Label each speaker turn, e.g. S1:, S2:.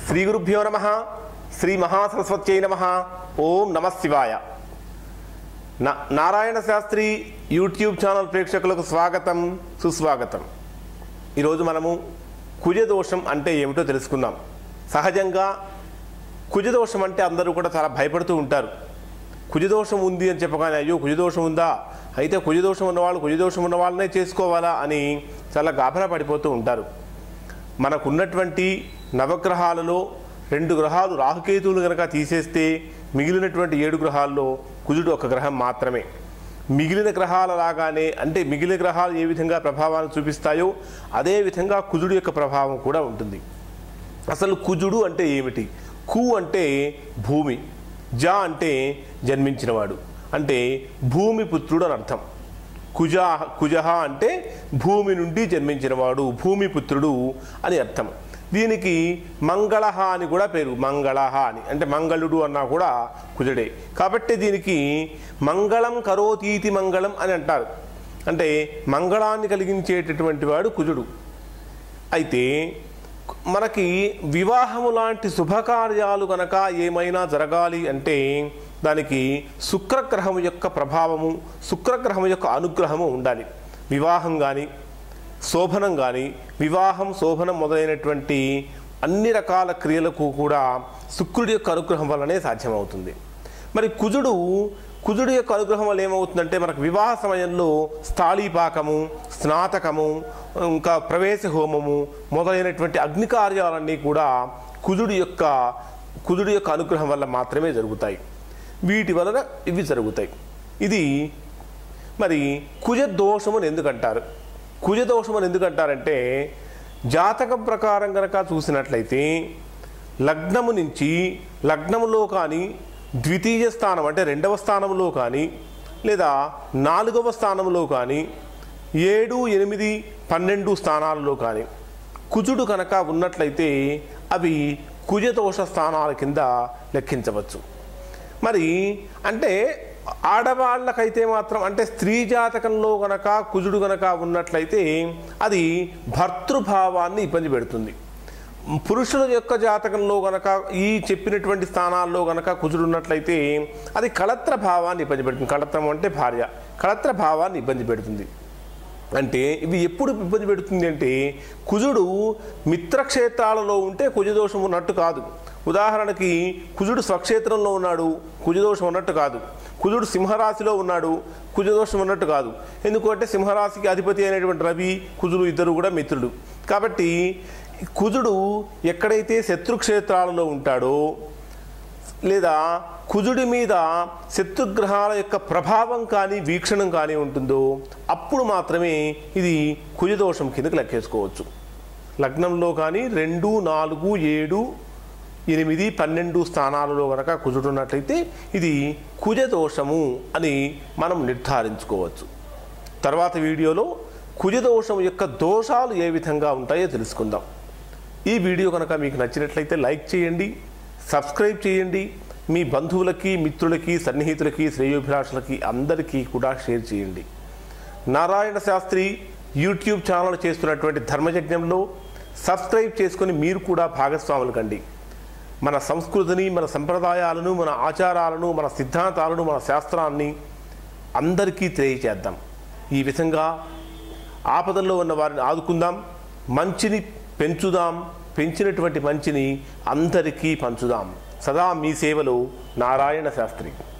S1: శ్రీ గురుభ్యో నమ శ్రీ మహాసరస్వత్యై నమ ఓం నమ శివాయ నా నారాయణ శాస్త్రి యూట్యూబ్ ఛానల్ ప్రేక్షకులకు స్వాగతం సుస్వాగతం ఈరోజు మనము కుజదోషం అంటే ఏమిటో తెలుసుకుందాం సహజంగా కుజదోషం అంటే అందరూ కూడా చాలా భయపడుతూ ఉంటారు కుజదోషం ఉంది అని చెప్పగానే అయ్యో కుజదోషం ఉందా అయితే కుజదోషం ఉన్నవాళ్ళు కుజదోషం ఉన్న వాళ్ళనే చేసుకోవాలా అని చాలా గాభరా పడిపోతూ ఉంటారు మనకున్నటువంటి నవగ్రహాలలో రెండు గ్రహాలు రాహుకేతువులు కనుక తీసేస్తే మిగిలినటువంటి ఏడు గ్రహాల్లో కుజుడు ఒక గ్రహం మాత్రమే మిగిలిన గ్రహాల లాగానే అంటే మిగిలిన గ్రహాలు ఏ విధంగా ప్రభావాన్ని చూపిస్తాయో అదే విధంగా కుజుడు యొక్క ప్రభావం కూడా ఉంటుంది అసలు కుజుడు అంటే ఏమిటి కు అంటే భూమి జ అంటే జన్మించినవాడు అంటే భూమి పుత్రుడు అని అర్థం కుజ కుజహ అంటే భూమి నుండి జన్మించినవాడు భూమిపుత్రుడు అని అర్థం దీనికి మంగళహ అని కూడా పేరు మంగళహ అని అంటే మంగళుడు అన్నా కూడా కుజుడే కాబట్టి దీనికి మంగళం కరోతీతి మంగళం అని అంటారు అంటే మంగళాన్ని కలిగించేటటువంటి వాడు కుజుడు అయితే మనకి వివాహము లాంటి శుభకార్యాలు కనుక ఏమైనా జరగాలి అంటే దానికి శుక్రగ్రహం యొక్క ప్రభావము శుక్రగ్రహం యొక్క అనుగ్రహము ఉండాలి వివాహం కానీ శోభనం కానీ వివాహం శోభనం మొదలైనటువంటి అన్ని రకాల క్రియలకు కూడా శుక్రుడి యొక్క అనుగ్రహం వల్లనే సాధ్యమవుతుంది మరి కుజుడు కుజుడు యొక్క అనుగ్రహం వల్ల ఏమవుతుందంటే మనకు వివాహ సమయంలో స్థాళీపాకము స్నాతకము ఇంకా ప్రవేశ హోమము మొదలైనటువంటి అగ్ని కార్యాలన్నీ కూడా కుజుడు యొక్క కుజుడు యొక్క అనుగ్రహం వల్ల మాత్రమే జరుగుతాయి వీటి వలన ఇవి జరుగుతాయి ఇది మరి కుజ దోషముని ఎందుకంటారు కుజ దోషముని ఎందుకంటారంటే జాతకం ప్రకారం కనుక చూసినట్లయితే లగ్నము నుంచి లగ్నములో కానీ ద్వితీయ స్థానం అంటే రెండవ స్థానంలో కానీ లేదా నాలుగవ స్థానంలో కానీ ఏడు ఎనిమిది పన్నెండు స్థానాలలో కానీ కుజుడు కనుక ఉన్నట్లయితే అవి కుజదోష స్థానాల కింద లెక్కించవచ్చు మరి అంటే ఆడవాళ్ళకైతే మాత్రం అంటే స్త్రీ జాతకంలో గనక కుజుడు గనక ఉన్నట్లయితే అది భర్తృభావాన్ని ఇబ్బంది పెడుతుంది పురుషుల యొక్క జాతకంలో గనక ఈ చెప్పినటువంటి స్థానాల్లో గనక కుజుడు ఉన్నట్లయితే అది కళత్ర భావాన్ని ఇబ్బంది పెడుతుంది కళత్రం అంటే భార్య కళత్ర భావాన్ని ఇబ్బంది పెడుతుంది అంటే ఇవి ఎప్పుడు ఇబ్బంది పెడుతుంది అంటే కుజుడు మిత్రక్షేత్రాలలో ఉంటే కుజదోషం ఉన్నట్టు కాదు ఉదాహరణకి కుజుడు స్వక్షేత్రంలో ఉన్నాడు కుజదోషం ఉన్నట్టు కాదు కుజుడు సింహరాశిలో ఉన్నాడు కుజదోషం ఉన్నట్టు కాదు ఎందుకంటే సింహరాశికి అధిపతి అయినటువంటి రవి కుజుడు ఇద్దరు కూడా మిత్రుడు కాబట్టి కుజుడు ఎక్కడైతే శత్రుక్షేత్రాలలో ఉంటాడో లేదా కుజుడి మీద శత్రుగ్రహాల యొక్క ప్రభావం కానీ వీక్షణం కానీ ఉంటుందో అప్పుడు మాత్రమే ఇది కుజదోషం కిందకి లెక్కేసుకోవచ్చు లగ్నంలో కానీ రెండు నాలుగు ఏడు ఎనిమిది పన్నెండు స్థానాలలో కనుక కుజుడున్నట్లయితే ఇది కుజదోషము అని మనం నిర్ధారించుకోవచ్చు తర్వాత వీడియోలో కుజదోషం యొక్క దోషాలు ఏ విధంగా ఉంటాయో తెలుసుకుందాం ఈ వీడియో కనుక మీకు నచ్చినట్లయితే లైక్ చేయండి సబ్స్క్రైబ్ చేయండి మీ బంధువులకి మిత్రులకి సన్నిహితులకి శ్రేయోభిలాషులకి అందరికీ కూడా షేర్ చేయండి నారాయణ శాస్త్రి యూట్యూబ్ ఛానల్ చేస్తున్నటువంటి ధర్మయజ్ఞంలో సబ్స్క్రైబ్ చేసుకొని మీరు కూడా భాగస్వాములు కండి మన సంస్కృతిని మన సంప్రదాయాలను మన ఆచారాలను మన సిద్ధాంతాలను మన శాస్త్రాన్ని అందరికీ తెలియచేద్దాం ఈ విధంగా ఆపదల్లో ఉన్న వారిని ఆదుకుందాం మంచిని పెంచుదాం పెంచినటువంటి మంచిని అందరికీ పంచుదాం సదా మీ సేవలో నారాయణ శాస్త్రి